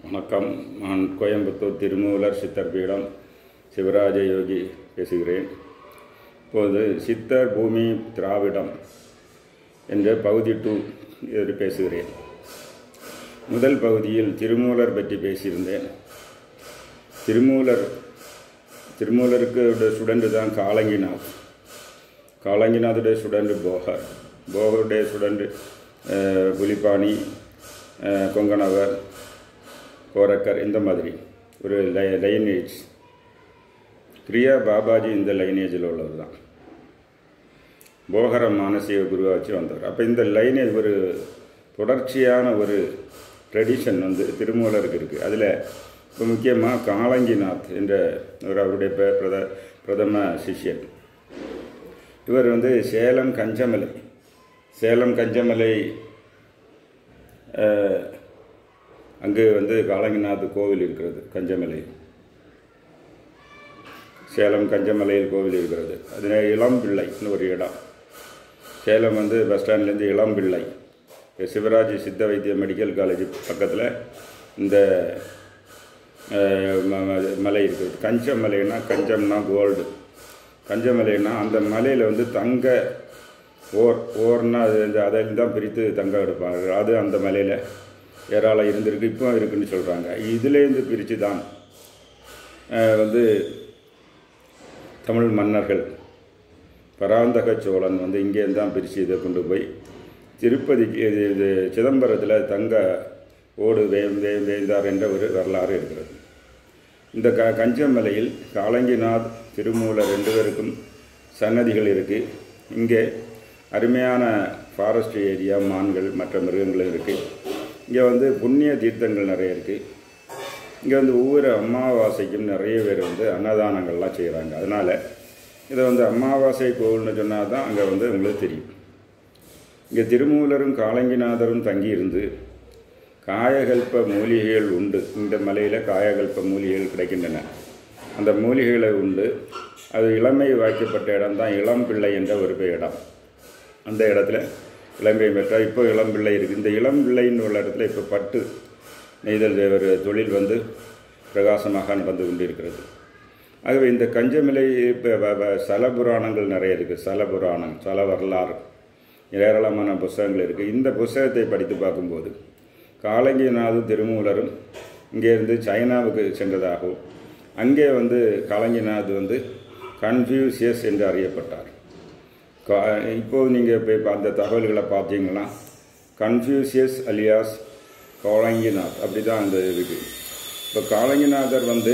வணக்கம் நான் கோயம்புத்தூர் திருமூலர் சித்தர் பீடம் சிவராஜ யோகி பேசுகிறேன் இப்போது சித்தர் பூமி திராவிடம் என்ற பகுதி டூ இது பேசுகிறேன் முதல் பகுதியில் திருமூலர் பற்றி பேசியிருந்தேன் திருமூலர் திருமூலருக்கு ஸ்டூடெண்ட் தான் காலங்கிநாத் காலங்கிநாத்துடைய ஸ்டூடெண்ட் போகர் போகருடைய ஸ்டூடெண்ட் புலிப்பாணி அஹ், கொங்கணவர் கோரக்கர் இந்த மாதிரி ஒரு லை லைனேஜ் கிரியா பாபாஜி இந்த லைனேஜில் உள்ளவர் தான் போகர மானசீக குருவை வச்சு வந்தவர் அப்போ இந்த லைனேஜ் ஒரு தொடர்ச்சியான ஒரு ட்ரெடிஷன் வந்து திருமூலருக்கு இருக்குது அதில் இப்போ முக்கியமாக காலங்கிநாத் என்ற ஒரு அவருடைய பே- பிரத பிரதம சிஷ்யன் இவர் வந்து சேலம் கஞ்சமலை சேலம் கஞ்சமலை அஹ், அங்கு வந்து காலங்கிநாத் கோவில் இருக்கிறது கஞ்சமலை சேலம் கஞ்சமலையில் கோவில் இருக்கிறது அது இளம்பிள்ளைன்னு ஒரு இடம் சேலம் வந்து பஸ் ஸ்டாண்ட்லேருந்து இளம்பிள்ளை சிவராஜ் சித்த வைத்திய மெடிக்கல் காலேஜ் பக்கத்தில் இந்த அஹ், ம- ம- மலை இருக்குது கஞ்சமலைன்னா கஞ்சம்னா கோல்டு கஞ்சமலைன்னா அந்த மலையில் வந்து தங்க ஓர் ஓர்னா அது இந்த அதில் தான் பிரித்து தங்கம் எடுப்பாங்க அது அந்த மலையில் ஏராளம் இருந்திருக்கு இப்போ இருக்குன்னு சொல்கிறாங்க இதுலேருந்து பிரித்து தான் அஹ், வந்து தமிழ் மன்னர்கள் பராந்தக சோழன் வந்து இங்கேருந்து தான் பிரித்து இதை கொண்டு போய் திருப்பதிக்கு இது இது சிதம்பரத்தில் தங்க ஓடு வே வே வேந்தார் என்ற ஒரு வரலாறு இருக்கிறது இந்த க கஞ்சமலையில் காலங்கிநாத் திருமூலர் ரெண்டு பேருக்கும் சன்னதிகள் இருக்குது இங்கே அருமையான ஃபாரஸ்ட் ஏரியா மான்கள் மற்ற மிருகங்களும் இருக்குது இங்கே வந்து புண்ணிய தீர்த்தங்கள் நிறைய இருக்குது இங்கே வந்து ஒவ்வொரு அமாவாசைக்கும் நிறைய பேர் வந்து அன்னதானங்கள்லாம் செய்கிறாங்க அதனால் இதை வந்து அமாவாசை கோவில்னு சொன்னால் தான் அங்கே வந்து உங்களுக்கு தெரியும் இங்கே திருமூலரும் காலங்கிநாதரும் தங்கியிருந்து காயகல்ப மூலிகைகள் உண்டு இந்த மலையில் காயகல்ப மூலிகைகள் கிடைக்கின்றன அந்த மூலிகைகளை உண்டு அது இளமை வாய்க்கப்பட்ட இடம் தான் இளம்பிள்ளை என்ற ஒரு பெ- இடம் அந்த இடத்துல இளம்பை பெற்றால் இப்போ இளம்பிள்ளை இருக்குது இந்த இளம்பிள்ளைன்னு உள்ள இடத்துல இப்போ பட்டு நெய்தல் ஒரு தொழில் வந்து பிரகாசமாக வந்து கொண்டிருக்கிறது ஆகவே இந்த கஞ்சமலை இப்போ வ- வ- சல புராணங்கள் நிறைய இருக்குது சல புராணம் சல வரலாறு ஏராளமான புஸ்தகங்கள் இருக்குது இந்த புஸ்தகத்தை படித்து பார்க்கும்போது காலங்கிநாதும் திருமூலரும் இங்கேருந்து சைனாவுக்கு சென்றதாகவும் அங்கே வந்து காலங்கிநாத் வந்து கன்ஃபியூசியஸ் என்று அறியப்பட்டார் கா இப்போது நீங்கள் போய் பா- அந்த தகவல்களை பார்த்தீங்கன்னா கன்ஃபியூசியஸ் அலியாஸ் காலங்கிநாத் அப்படி தான் அந்த இருக்குது இப்போ காலங்கிநாதர் வந்து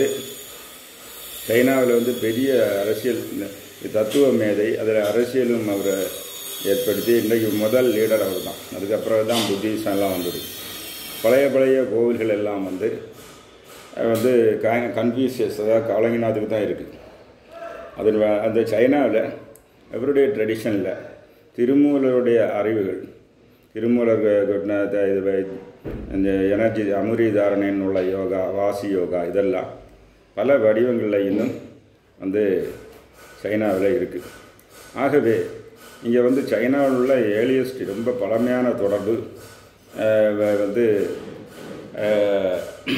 சைனாவில் வந்து பெரிய அரசியல் தத்துவ மேதை அதில் அரசியலும் அவரை ஏற்படுத்தி இன்றைக்கு முதல் லீடர் அவர் தான் அதுக்கப்புறம் தான் புத்திசம் எல்லாம் வந்தது பழைய பழைய கோவில்கள் எல்லாம் வந்து அஹ், வந்து கன்ஃபியூசியஸ் அதாவது காலங்கிநாத்துக்கு தான் இருக்குது அது வ- அந்த சைனாவில் அவருடைய ட்ரெடிஷனில் திருமூலருடைய அறிவுகள் திருமூலர் க- கொட்டின த- இது வ- இந்த எனர்ஜி அமுரி தாரணைன்னு உள்ள யோகா வாசி யோகா இதெல்லாம் பல வடிவங்களில் இன்னும் வந்து சைனாவில் இருக்குது ஆகவே இங்கே வந்து சைனாவில் உள்ள ஏலியஸ்ட் ரொம்ப பழமையான தொடர்பு அஹ், வ- வந்து அஹ்,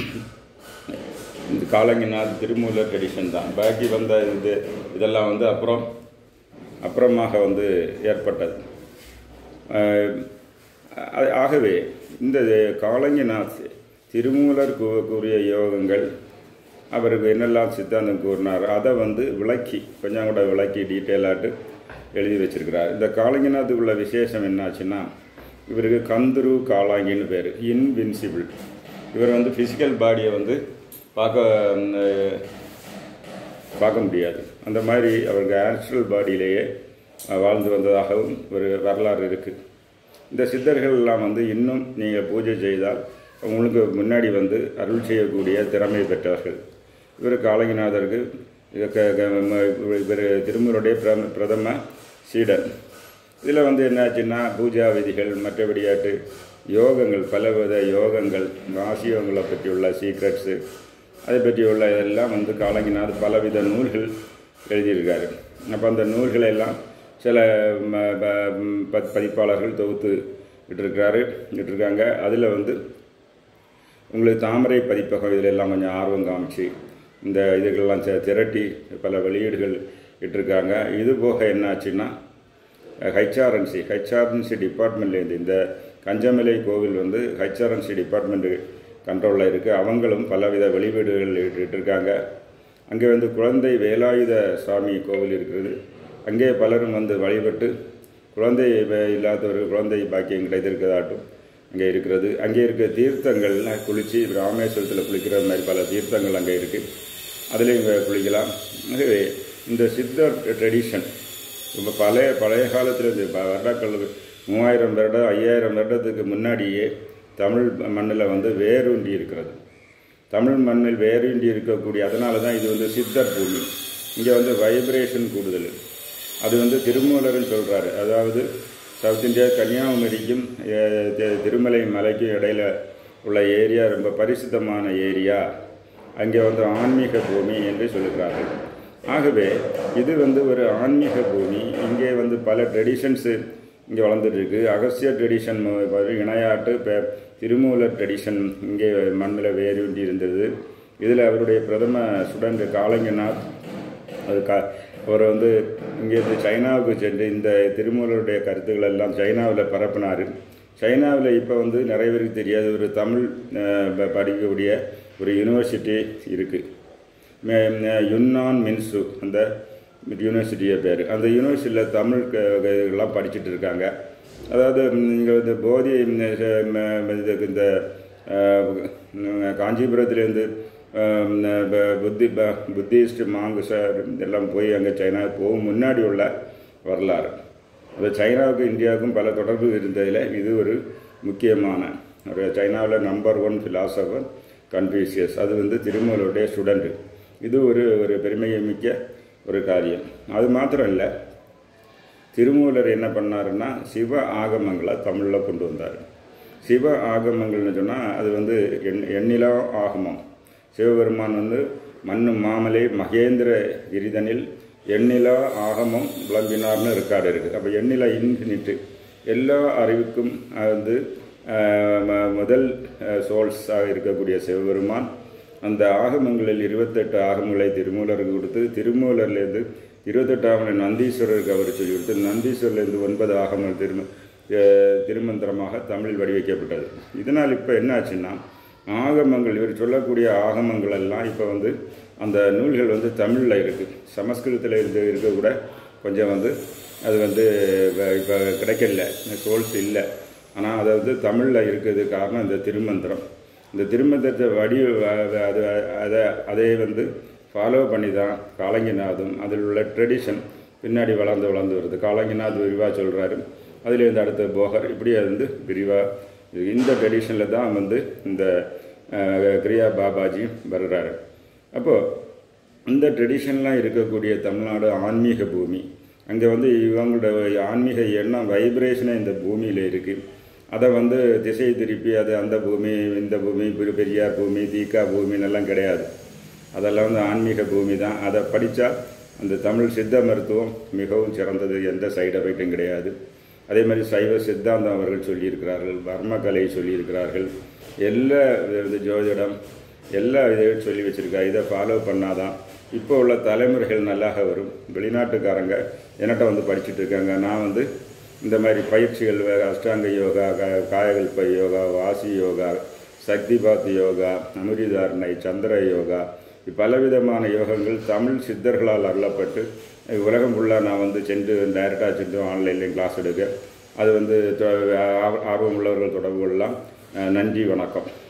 இந்த காலங்கிநாத் திருமூலர் ட்ரெடிஷன் தான் பாக்கி வந்த இது இதெல்லாம் வந்து அப்புறம் அப்புறமாக வந்து ஏற்பட்டது அஹ், ஆ- ஆகவே இந்த காலங்கிநாத் திருமூலர் கூ- கூறிய யோகங்கள் அவருக்கு என்னெல்லாம் சித்தாந்தம் கூறினார் அதை வந்து விளக்கி கொஞ்சம் கூட விளக்கி டீட்டெயிலாட்டு எழுதி வச்சிருக்கிறார் இந்த காலங்கிநாத்துக்கு உள்ள விசேஷம் என்னாச்சுன்னா இவருக்கு கந்துரு காலாங்கின்னு பேர் இன்வின்சிபிள் இவர் வந்து ஃபிசிக்கல் பாடியை வந்து பார்க்க ம், பார்க்க முடியாது அந்த மாதிரி அவருக்கு ஆக்சுவல் பாடியிலேயே அஹ், வாழ்ந்து வந்ததாகவும் ஒரு வரலாறு இருக்குது இந்த சித்தர்கள் எல்லாம் வந்து இன்னும் நீங்கள் பூஜை செய்தால் உங்களுக்கு முன்னாடி வந்து அருள் செய்யக்கூடிய திறமை பெற்றவர்கள் இவர் காலங்கிநாதருக்கு இது க- க- ம- இவர் திருமூருடைய பிர- பிரதம சீடன் இதில் வந்து என்னாச்சுன்னா பூஜா விதிகள் மற்றபடியாட்டு யோகங்கள் பலவித யோகங்கள் வாசியோகங்களை பற்றியுள்ள சீக்ரெட்ஸு அதை பற்றியுள்ள இதெல்லாம் வந்து காலங்கிநாத் பலவித நூல்கள் எழுதியிருக்காரு அப்போ அந்த நூல்களை எல்லாம் சில ம- ப- ம், ப- பதிப்பாளர்கள் தொகுத்து விட்டிருக்காரு விட்டிருக்காங்க அதில் வந்து உங்களுக்கு தாமரை பதிப்பகம் இதில் எல்லாம் கொஞ்சம் ஆர்வம் காமிச்சு இந்த இதுகளெல்லாம் தி- திரட்டி பல வெளியீடுகள் இட்டிருக்காங்க இது போக என்னாச்சுன்னா ஹெச்ஆர்என்சி ஹெச்ஆர்என்சி டிபார்ட்மெண்ட்லேருந்து இந்த கஞ்சமலை கோவில் வந்து ஹெச்ஆர்என்சி டிபார்ட்மெண்ட்டு கண்ட்ரோலில் இருக்குது அவங்களும் பலவித வெளியீடுகள் இட்டிருக்காங்க அங்கே வந்து குழந்தை வேலாயுத சுவாமி கோவில் இருக்கிறது அங்கே பலரும் வந்து வழிபட்டு குழந்தை வே- இல்லாதவர்கள் குழந்தை பாக்கியம் கிடைத்திருக்கிறதாட்டும் அங்கே இருக்கிறது அங்கே இருக்க தீர்த்தங்கள்லாம் குளித்து ராமேஸ்வரத்தில் குளிக்கிற மாதிரி பல தீர்த்தங்கள் அங்கே இருக்குது அதுலேயும் குளிக்கலாம் ஆகவே இந்த சித்தர் ட்ரெடிஷன் ரொம்ப பழைய பழைய காலத்தில் இந்த ப- வருடங்கள் மூவாயிரம் வருடம் ஐயாயிரம் வருடத்துக்கு முன்னாடியே தமிழ் மண்ணில் வந்து வேரூன்றி இருக்கிறது தமிழ் மண்ணில் வேரூன்றி இருக்கக்கூடிய அதனால தான் இது வந்து சித்தர் பூமி இங்கே வந்து வைப்ரேஷன் கூடுதல் அது வந்து திருமூலர்னு சொல்கிறாரு அதாவது சவுத் இந்தியா கன்னியாகுமரிக்கும் அஹ், தி- திருமலை மலைக்கும் இடையில உள்ள ஏரியா ரொம்ப பரிசுத்தமான ஏரியா அங்கே வந்து ஆன்மீக பூமி என்று சொல்லுகிறார்கள் ஆகவே இது வந்து ஒரு ஆன்மீக பூமி இங்கே வந்து பல ட்ரெடிஷன்ஸு இங்கே வளர்ந்துட்டு இருக்கு அகஸ்திய ட்ரெடிஷன் இணையாட்டு இப்போ திருமூலர் ட்ரெடிஷன் இங்கே மண்ணில் வேரூன்றி இருந்தது இதில் அவருடைய பிரதம சுடங்கு காலங்கநாத் அது கா அவர் வந்து இங்கேருந்து சைனாவுக்கு சென்று இந்த திருமூலருடைய கருத்துக்கள் எல்லாம் சைனாவில் பரப்பினார் சைனாவில் இப்போ வந்து நிறைய பேருக்கு தெரியாது ஒரு தமிழ் அஹ், ப- படிக்கக்கூடிய ஒரு யூனிவர்சிட்டி இருக்குது யுன்னான் மின்சு அந்த யூனிவர்சிட்டியை பேர் அந்த யூனிவர்சிட்டியில் தமிழ் க- க- எல்லாம் படிச்சுட்டு இருக்காங்க அதாவது நீங்கள் இந்த போதி ம், ச- ம- இதுக்கு இந்த அஹ், ம், காஞ்சிபுரத்துலேருந்து அஹ், ம், ப- புத்தி ப- புத்திஸ்ட் மாங்கு சார் எல்லாம் போய் அங்கே சைனா போகும் முன்னாடி உள்ள வரலாறு அது சைனாவுக்கு இந்தியாவுக்கும் பல தொடர்பு இருந்ததில் இது ஒரு முக்கியமான ஒரு சைனாவில் நம்பர் ஒன் ஃபிலாசபர் கன்ஃபியூசியஸ் அது வந்து திருமூலருடைய ஸ்டூடெண்ட்டு இது ஒரு ஒரு பெருமையை மிக்க ஒரு காரியம் அது மாத்திரம் இல்லை திருமூலர் என்ன பண்ணாருன்னா சிவ ஆகமங்களை தமிழில் கொண்டு வந்தார் சிவ ஆகமங்கள்னு சொன்னால் அது வந்து எண் எண்ணிலா ஆகமம் சிவபெருமான் வந்து மண்ணு மாமலை மகேந்திர கிரிதனில் எண்ணிலா ஆகமம் விளம்பினார்னு ரெக்கார்டு இருக்குது அப்போ எண்ணிலா இன்ஃபினிட்டு எல்லா அறிவுக்கும் அது வந்து அஹ், ம- முதல் சோல்ஸாக இருக்கக்கூடிய சிவபெருமான் அந்த ஆகமங்களில் இருபத்தெட்டு ஆகமங்களை திருமூலருக்கு கொடுத்து திருமூலர்லேருந்து இருபத்தெட்டாம் நந்தீஸ்வரருக்கு அவர் சொல்லி கொடுத்து நந்தீஸ்வரர்லேருந்து ஒன்பது ஆகமங்கள் திரும அஹ், திருமந்திரமாக தமிழில் வடிவமைக்கப்பட்டது இதனால் இப்போ என்னாச்சுன்னா ஆகமங்கள் இவர் சொல்லக்கூடிய ஆகமங்கள் எல்லாம் இப்போ வந்து அந்த நூல்கள் வந்து தமிழில் இருக்குது சமஸ்கிருதத்தில் இருந்து இருக்க கூட கொஞ்சம் வந்து அது வந்து இப்போ கிடைக்கல சோல்ஸ் இல்லை ஆனால் அது வந்து தமிழில் இருக்கிறது காரணம் இந்த திருமந்திரம் இந்த திருமந்திரத்தை வடி அது அதை அதை வந்து ஃபாலோ பண்ணி தான் காலங்கிநாதம் அதில் உள்ள ட்ரெடிஷன் பின்னாடி வளர்ந்து வளர்ந்து வருது காலங்கிநாத் விரிவாக சொல்கிறாரு அதுலேருந்து அடுத்த போகர் இப்படி அது வந்து விரிவாக இந்த ட்ரெடிஷனில் தான் வந்து இந்த அஹ், கிரியா பாபாஜி வர்றாரு அப்போது இந்த ட்ரெடிஷன்லாம் இருக்கக்கூடிய தமிழ்நாடு ஆன்மீக பூமி அங்கே வந்து இவங்களோட ஆன்மீக எண்ணம் வைப்ரேஷனே இந்த பூமியில் இருக்குது அதை வந்து திசை திருப்பி அது அந்த பூமி இந்த பூமி பெரு- பெரியார் பூமி தீக்கா பூமின்னு எல்லாம் கிடையாது அதெல்லாம் வந்து ஆன்மீக பூமி தான் அதை படித்தா அந்த தமிழ் சித்த மருத்துவம் மிகவும் சிறந்தது எந்த சைடு எஃபெக்டும் கிடையாது அதே மாதிரி சைவ சித்தாந்தம் அவர்கள் சொல்லியிருக்கிறார்கள் வர்மக்கலை சொல்லியிருக்கிறார்கள் எல்லா இது ஜோதிடம் எல்லா இதையும் சொல்லி வச்சுருக்கா இதை ஃபாலோ பண்ணாதான் இப்போ உள்ள தலைமுறைகள் நல்லாக வரும் வெளிநாட்டுக்காரங்க என்கிட்ட வந்து படிச்சுட்டு இருக்காங்க நான் வந்து இந்த மாதிரி பயிற்சிகள் வேறு அஷ்டாங்க யோகா கா- காயகல்ப யோகா வாசி யோகா சக்திபாத் யோகா அமிர்தாரணை சந்திர யோகா இப்ப பலவிதமான யோகங்கள் தமிழ் சித்தர்களால் அருளப்பட்டு உலகம் ஃபுல்லாக நான் வந்து சென்று டைரெக்டாக சென்று ஆன்லைன்லேயும் கிளாஸ் எடுக்க அது வந்து தொ- ஆ- ஆர்வம் உள்ளவர்கள் தொடர்பு கொள்ளலாம் அஹ் நன்றி வணக்கம்